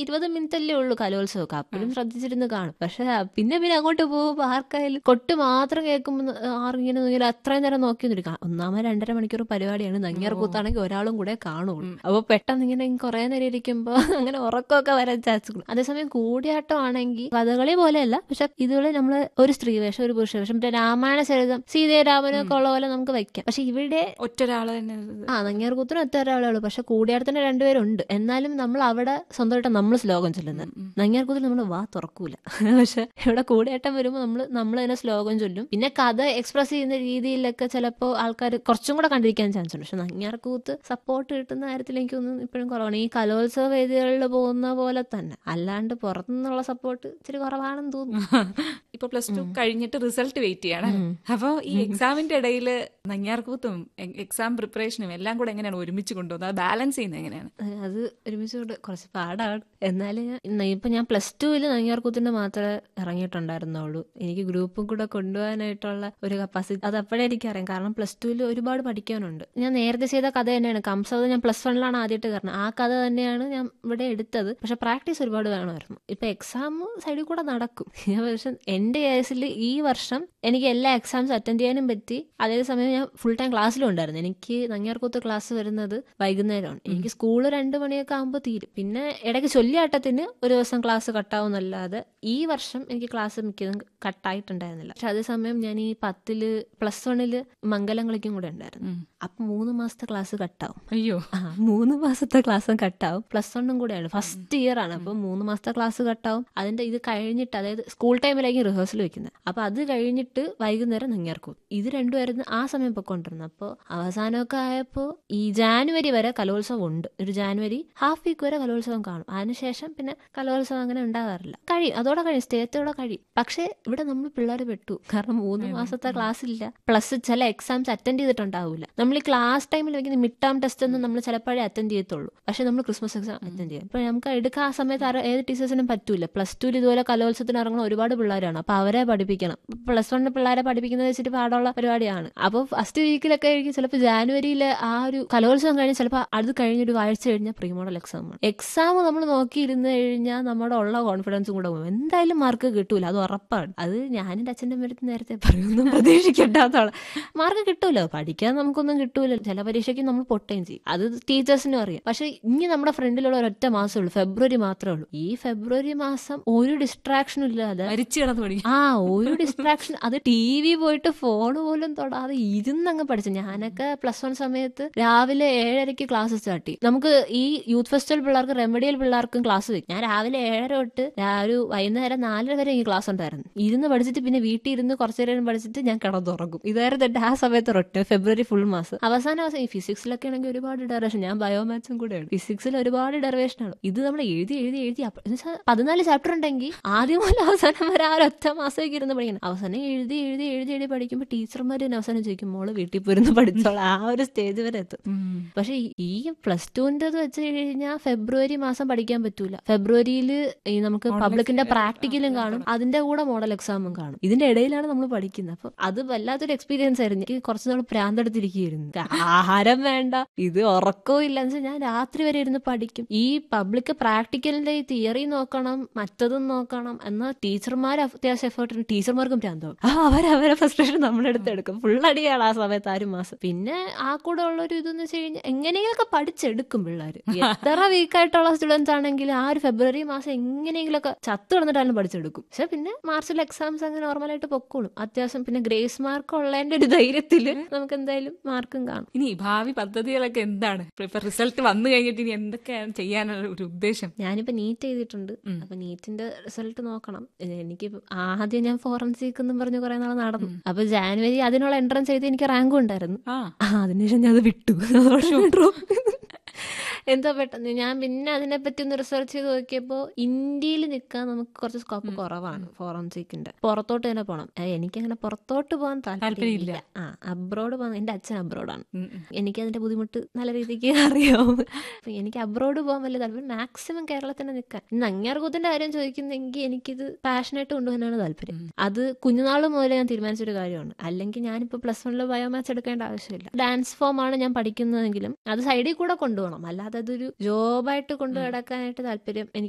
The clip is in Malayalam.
ഇരുപത് മിനിറ്റ് അല്ലേ ഉള്ളൂ കലോത്സവമൊക്കെ അപ്പോഴും ശ്രദ്ധിച്ചിരുന്ന് കാണും പക്ഷെ പിന്നെ പിന്നെ അങ്ങോട്ട് പോകുമ്പോൾ ആർക്കായാലും കൊട്ട് മാത്രം കേൾക്കുമ്പോൾ ആറിങ്ങനെ നോക്കിയാൽ അത്രയും നേരം നോക്കി നിന്നിരിക്കാം ഒന്നാമത് രണ്ടര മണിക്കൂർ പരിപാടിയാണ് നങ്ങിയാർ കൂത്താണെങ്കിൽ ഒരാളും കൂടെ കാണുള്ളൂ അപ്പോൾ പെട്ടെന്ന് ഇങ്ങനെ കുറെ നേരം ഇരിക്കുമ്പോൾ അങ്ങനെ ഉറക്കമൊക്കെ വരാൻ ചാൻസ് അതേസമയം കൂടിയാട്ടം ആണെങ്കിൽ കഥകളി പോലെയല്ല പക്ഷെ ഇതുപോലെ നമ്മൾ ഒരു സ്ത്രീ വേഷം ഒരു പുരുഷ വേഷം മറ്റേ രാമായണ ചരിതം സീതരാമനൊക്കെ ഉള്ള പോലെ നമുക്ക് വെക്കാം പക്ഷെ ഇവിടെ ഒറ്റൊരാള് തന്നെ ഇത്. ആ നങ്ങിയാർ കൂത്തിനും ഒറ്റ ഒരാളേ ഉള്ളൂ പക്ഷെ കൂടിയാട്ടത്തിന് രണ്ടുപേരുണ്ട് എന്നാലും നമ്മൾ അവിടെ സ്വന്തമായിട്ട് നമ്മൾ ശ്ലോകം ചൊല്ലുന്നത് നങ്ങിയാർ കൂത്തിൽ നമ്മൾ വാ തുറക്കൂല പക്ഷെ ഇവിടെ കൂടിയാട്ടം വരുമ്പോൾ നമ്മൾ നമ്മൾ തന്നെ ശ്ലോകം ചൊല്ലും പിന്നെ കഥ എക്സ്പ്രസ് ചെയ്യുന്ന രീതിയിലൊക്കെ ചിലപ്പോൾ ആൾക്കാർ കുറച്ചും കൂടെ കണ്ടിരിക്കാൻ ചാൻസ് ഉണ്ട് പക്ഷെ നങ്ങിയാർ കൂത്ത് സപ്പോർട്ട് കിട്ടുന്ന കാര്യത്തിൽ എനിക്കൊന്നും ഇപ്പോഴും കുറവാണ് ഈ കലോത്സവ വേദികളിൽ പോകുന്ന പോലെ തന്നെ അല്ലാണ്ട് പുറത്തുനിന്നുള്ള സപ്പോർട്ട് ഇച്ചിരി കുറവാണെന്ന് തോന്നുന്നു ഇപ്പൊ പ്ലസ് ടു കഴിഞ്ഞിട്ട് റിസൾട്ട് വെയിറ്റ് ചെയ്യാണ് അപ്പൊ ഈ എക്സാമിന്റെ ഇടയിൽ നങ്ങ്യാർകൂത്തും എക്സാം പ്രിപ്പറേഷനും എല്ലാം കൂടെ എങ്ങനെയാണ് ഒരുമിച്ച് കൊണ്ടുപോകുന്നത് അത് ബാലൻസ് ചെയ്യുന്നത് എങ്ങനെയാണ് അത് ഒരുമിച്ച് കൊണ്ട് കുറച്ച് പാടാണ് എന്നാലും ഞാൻ ഇന്ന് ഇപ്പൊ ഞാൻ പ്ലസ് ടുവിൽ നങ്ങിയാർകൂത്തിന്റെ മാത്രമേ ഇറങ്ങിയിട്ടുണ്ടായിരുന്നുള്ളൂ എനിക്ക് ഗ്രൂപ്പും കൂടെ കൊണ്ടുപോകാനായിട്ടുള്ള ഒരു കപ്പാസിറ്റി അത് അപ്പോഴേ എനിക്കറിയാം കാരണം പ്ലസ് ടുവിൽ ഒരുപാട് പഠിക്കാനുണ്ട് ഞാൻ നേരത്തെ ചെയ്ത കഥ തന്നെയാണ് കംസവത് ഞാൻ പ്ലസ് വണ്ണിലാണ് ആദ്യമായിട്ട് കാരണം ആ കഥ തന്നെയാണ് ഞാൻ ഇവിടെ എടുത്തത് പക്ഷെ പ്രാക്ടീസ് ഒരുപാട് വേണമായിരുന്നു ഇപ്പൊ എക്സാം സൈഡിൽ കൂടെ നടക്കും പക്ഷെ എന്റെ കേസിൽ ഈ വർഷം എനിക്ക് എല്ലാ എക്സാംസ് അറ്റൻഡ് ചെയ്യാനും പറ്റി അതേ സമയം ഞാൻ ഫുൾ ടൈം ക്ലാസ്സിലും ഉണ്ടായിരുന്നു എനിക്ക് നങ്ങിയാർകൂത്ത് ക്ലാസ് വരുന്നത് വൈകുന്നേരമാണ് എനിക്ക് സ്കൂൾ രണ്ട് മണിയൊക്കെ ആകുമ്പോൾ തീരും പിന്നെ ഇടയ്ക്ക് ചൊല്ലിയാട്ടത്തിന് ഒരു ദിവസം ക്ലാസ് കട്ടാവുന്നല്ലാതെ ഈ വർഷം എനിക്ക് ക്ലാസ് മിക്കതും കട്ടായിട്ടുണ്ടായിരുന്നില്ല പക്ഷെ അതേസമയം ഞാൻ ഈ പത്തില് പ്ലസ് വണ്ണില് മംഗലം കളിക്കും കൂടെ ഉണ്ടായിരുന്നു അപ്പൊ മൂന്ന് മാസത്തെ ക്ലാസ് കട്ടാവും അയ്യോ ആ മൂന്ന് മാസത്തെ ക്ലാസ്സും കട്ടാവും പ്ലസ് വണ്ണും കൂടെയാണ് ഫസ്റ്റ് ഇയർ ആണ് അപ്പൊ മൂന്ന് മാസത്തെ ക്ലാസ് കട്ടാവും അതിന്റെ ഇത് കഴിഞ്ഞിട്ട് അതായത് സ്കൂൾ ടൈമിലായിരിക്കും റിഹേഴ്സൽ വെക്കുന്നത് അപ്പൊ അത് കഴിഞ്ഞിട്ട് വൈകുന്നേരം നെങ്ങിയാർക്കും ഇത് രണ്ടുമായിരുന്നു ആ സമയം പൊക്കോണ്ടിരുന്നത് അപ്പോൾ അവസാനമൊക്കെ ആയപ്പോൾ ഈ ജാനുവരി വരെ കലോത്സവം ഉണ്ട് ഒരു ജാനുവരി ഹാഫ് വീക്ക് വരെ കലോത്സവം കാണും അതിനുശേഷം പിന്നെ കലോത്സവം അങ്ങനെ ഉണ്ടാകാറില്ല കഴിയും അതോടെ കഴിയും സ്റ്റേറ്റോടെ കഴിയും പക്ഷേ ഇവിടെ നമ്മൾ പിള്ളേർ പെട്ടു കാരണം മൂന്ന് മാസത്തെ ക്ലാസ് ഇല്ല പ്ലസ് ചില എക്സാംസ് അറ്റൻഡ് ചെയ്തിട്ടുണ്ടാവില്ല നമ്മൾ ഈ ക്ലാസ് ടൈമിൽ വെക്കുന്ന മിഡ് ടേം ടെസ്റ്റ് ഒന്നും നമ്മൾ ചിലപ്പോഴേ അറ്റൻഡ് ചെയ്യത്തുള്ളൂ പക്ഷെ നമ്മൾ ക്രിസ്മസ് എക്സാം അറ്റൻഡ് ചെയ്യും അപ്പൊ നമുക്ക് എടുക്കാൻ ആ സമയത്ത് ആരോ- ഏത് ടീച്ചേഴ്സിനും പറ്റൂല പ്ലസ് ടുവിൽ ഇതുപോലെ കലോത്സവത്തിന് ഇറങ്ങുന്ന ഒരുപാട് പിള്ളേരാണ് അപ്പൊ അവരെ പഠിപ്പിക്കണം പ്ലസ് വണ്ണിന് പിള്ളേരെ പഠിപ്പിക്കുന്നത് വെച്ചിട്ട് പാടുള്ള പരിപാടിയാണ് അപ്പൊ ഫസ്റ്റ് വീക്കിലൊക്കെ ആയിരിക്കും ചിലപ്പോൾ ജാനുവരിയിൽ ആ ഒരു കലോത്സവം കഴിഞ്ഞ് ചിലപ്പോൾ അത് കഴിഞ്ഞൊരു ആഴ്ച കഴിഞ്ഞാൽ പ്രീ മോഡൽ എക്സാം ആണ് എക്സാം നമ്മൾ നോക്കിയിരുന്ന് കഴിഞ്ഞാൽ നമ്മുടെ ഉള്ള കോൺഫിഡൻസും കൂടെ പോകും എന്തായാലും മാർക്ക് കിട്ടൂല അത് ഉറപ്പാണ് അത് ഞാൻ എൻ്റെ അച്ഛൻ്റെ അടുത്ത് നേരത്തെ പറയുന്നു പ്രതീക്ഷിക്കട്ടാത്തോളം മാർക്ക് കിട്ടൂലോ പഠിക്കാൻ നമുക്കൊന്നും കിട്ടൂല ചില പരീക്ഷയ്ക്ക് നമ്മൾ പൊട്ടുകയും ചെയ്യും അത് ടീച്ചേഴ്സിനും അറിയാം പക്ഷെ ഇനി നമ്മുടെ ഫ്രണ്ടിലുള്ള ഒരൊറ്റ മാസമേ ഉള്ളൂ ഫെബ്രുവരി മാത്രമേ ഉള്ളൂ ഈ ഫെബ്രുവരി മാസം ഒരു ഡിസ്ട്രാക്ഷനും ഇല്ലാതെ മരിച്ചു കിടന്ന് പഠിക്കും ആ ഒരു ഡിസ്ട്രാക്ഷൻ അത് ടി വി പോയിട്ട് ഫോൺ പോലും തൊടാതെ ഇരുന്നങ്ങ് പഠിച്ചു ഞാനൊക്കെ പ്ലസ് വൺ സമയത്ത് രാവിലെ ഏഴരയ്ക്ക് ക്ലാസ് സ്റ്റാർട്ട് ചെയ്യും നമുക്ക് ഈ യൂത്ത് ഫെസ്റ്റിവൽ പിള്ളേർക്ക് റെമഡിയൽ പിള്ളേർക്കും ക്ലാസ് വെക്കും ഞാൻ രാവിലെ ഏഴര തൊട്ട് രാ- ഒരു വൈകുന്നേരം നാലര വരെ ഈ ക്ലാസ് ഉണ്ടായിരുന്നു ഇരുന്ന് പഠിച്ചിട്ട് പിന്നെ വീട്ടിൽ ഇരുന്ന് കുറച്ചു നേരം പഠിച്ചിട്ട് ഞാൻ കിടന്നുറങ്ങും ഇതായിരുന്നു എന്റെ ആ സമയത്ത് ഒറ്റ ഫെബ്രുവരി ഫുൾ മാസം അവസാന മാസം ഈ ഫിസിക്സിലൊക്കെ ആണെങ്കിൽ ഒരുപാട് ഡെറിവേഷൻ ഞാൻ ബയോമാത്സും കൂടെയാണ് ഫിസിക്സിൽ ഒരുപാട് ഡെറിവേഷൻ ആണ് ഇത് നമ്മൾ എഴുതി എഴുതി എഴുതി അപ്പ- എന്ന് വെച്ചാൽ പതിനാല് ചാപ്റ്റർ ഉണ്ടെങ്കിൽ ആദ്യം മുതൽ അവസാനം വരെ ആ ഒറ്റ മാസമൊക്കെ ഇരുന്ന് പഠിക്കണം അവസാനം എഴുതി എഴുതി എഴുതി എഴുതി പഠിക്കുമ്പോൾ ടീച്ചർമാർ തന്നെ അവസാനം ചോദിക്കും മോള് വീട്ടിൽ പോയിരുന്ന് പഠിച്ചോളാം ആ ഒരു സ്റ്റേജ് വരെ എത്തും പക്ഷെ ഈ- ഈ പ്ലസ് ടുവിന്റെ വെച്ച് കഴിഞ്ഞാൽ ഫെബ്രുവരി മാസം പഠിക്കാൻ പറ്റൂല ഫെബ്രുവരിയിൽ ഈ നമുക്ക് പബ്ലിക്കിന്റെ പ്രാക്ടിക്കലും കാണും അതിന്റെ കൂടെ മോഡൽ എക്സാമും കാണും ഇതിന്റെ ഇടയിലാണ് നമ്മൾ പഠിക്കുന്നത് അപ്പൊ അത് വല്ലാത്തൊരു എക്സ്പീരിയൻസ് ആയിരുന്നു എനിക്ക് കുറച്ച് നാൾ പ്രാന്തെടുത്തിരിക്കുകയായിരുന്നു ആഹാരം വേണ്ട ഇത് ഉറക്കവും ഇല്ല എന്ന് വെച്ചാൽ ഞാൻ രാത്രി വരെ ഇരുന്ന് പഠിക്കും ഈ പബ്ലിക് പ്രാക്ടിക്കലിന്റെ ഈ തിയറി നോക്കണം മറ്റതും നോക്കണം എന്നാൽ ടീച്ചർമാർ അത്യാവശ്യം എഫേർട്ട് ടീച്ചർമാർക്കും പ്രാന്തവും ആ അവരവരെ ഫ്രസ്ട്രേഷൻ നമ്മളെടുത്ത് എടുക്കും ഫുൾ അടിയാണ് ആ സമയത്ത് ആരും മാസം പിന്നെ ആ കൂടെ ഉള്ള ഒരു ഇതെന്ന് വെച്ച് കഴിഞ്ഞാൽ എങ്ങനെയെങ്കിലൊക്കെ പഠിച്ചെടുക്കും പിള്ളേർ എത്ര വീക്കായിട്ടുള്ള സ്റ്റുഡൻസ് ആണെങ്കിൽ ആ ഒരു ഫെബ്രുവരി മാസം എങ്ങനെയെങ്കിലൊക്കെ ചത്തു കിടന്നിട്ടാലും പഠിച്ചെടുക്കും പക്ഷെ പിന്നെ മാർച്ചിൽ എക്സാംസ് അങ്ങനെ നോർമലായിട്ട് പൊക്കോളും അത്യാവശ്യം പിന്നെ ഗ്രേസ് മാർക്ക് ഉള്ളതിന്റെ ഒരു ധൈര്യത്തിൽ നമുക്ക് എന്തായാലും മാർക്കും കാണും ഇനി ഭാവി പദ്ധതികളൊക്കെ എന്താണ് ഇപ്പൊ റിസൾട്ട് വന്നു കഴിഞ്ഞിട്ട് ഇനി എന്തൊക്കെയാണ് ചെയ്യാനുള്ള ഒരു ഉദ്ദേശം ഞാനിപ്പോ നീറ്റ് ചെയ്തിട്ടുണ്ട് അപ്പൊ നീറ്റിന്റെ റിസൾട്ട് നോക്കണം എനിക്ക് ആദ്യം ഞാൻ ഫോറൻസിക് എന്നും പറഞ്ഞ് കുറെ നാൾ നടന്നു അപ്പൊ ജാനുവരി അതിനുള്ള എൻട്രൻസ് ചെയ്ത് എനിക്ക് റാങ്കും ഉണ്ടായിരുന്നു ആ ആ അതിനുശേഷം ഞാൻ അത് വിട്ടു അതോടെ ഞാൻ drop ചെയ്തു. എന്താ പെട്ടെന്ന് ഞാൻ പിന്നെ അതിനെപ്പറ്റി ഒന്ന് റിസർച്ച് ചെയ്ത് നോക്കിയപ്പോൾ ഇന്ത്യയിൽ നിൽക്കാൻ നമുക്ക് കുറച്ച് സ്കോപ്പ് കുറവാണ് ഫോറൻസിക്കിന്റെ പുറത്തോട്ട് തന്നെ പോകണം എനിക്കങ്ങനെ പുറത്തോട്ട് പോകാൻ താല്പര്യമില്ല ആ അബ്രോഡ് പോകാൻ എന്റെ അച്ഛൻ അബ്രോഡാണ് ഉം, ഉം. എനിക്ക് അതിന്റെ ബുദ്ധിമുട്ട് നല്ല രീതിക്ക് അറിയാം അപ്പൊ എനിക്ക് അബ്രോഡ് പോകാൻ വലിയ താല്പര്യം മാക്സിമം കേരളത്തിൽ തന്നെ നിൽക്കാൻ നങ്ങിയാർകൂത്തിന്റെ കാര്യം ചോദിക്കുന്നെങ്കിൽ എനിക്കിത് പാഷനായിട്ട് കൊണ്ടുപോകാനാണ് താല്പര്യം അത് കുഞ്ഞുനാൾ മുതലേ ഞാൻ തീരുമാനിച്ചൊരു കാര്യമാണ് അല്ലെങ്കിൽ ഞാനിപ്പോൾ പ്ലസ് വണ്ണിൽ ബയോമാത്സ് എടുക്കേണ്ട ആവശ്യമില്ല ഡാൻസ് ഫോം ആണ് ഞാൻ പഠിക്കുന്നതെങ്കിലും അത് സൈഡിൽ കൂടെ കൊണ്ടുപോകണം അല്ലാതെ അതൊരു ജോബായിട്ട് കൊണ്ടു നടക്കാനായിട്ട് താല്പര്യം എനിക്ക്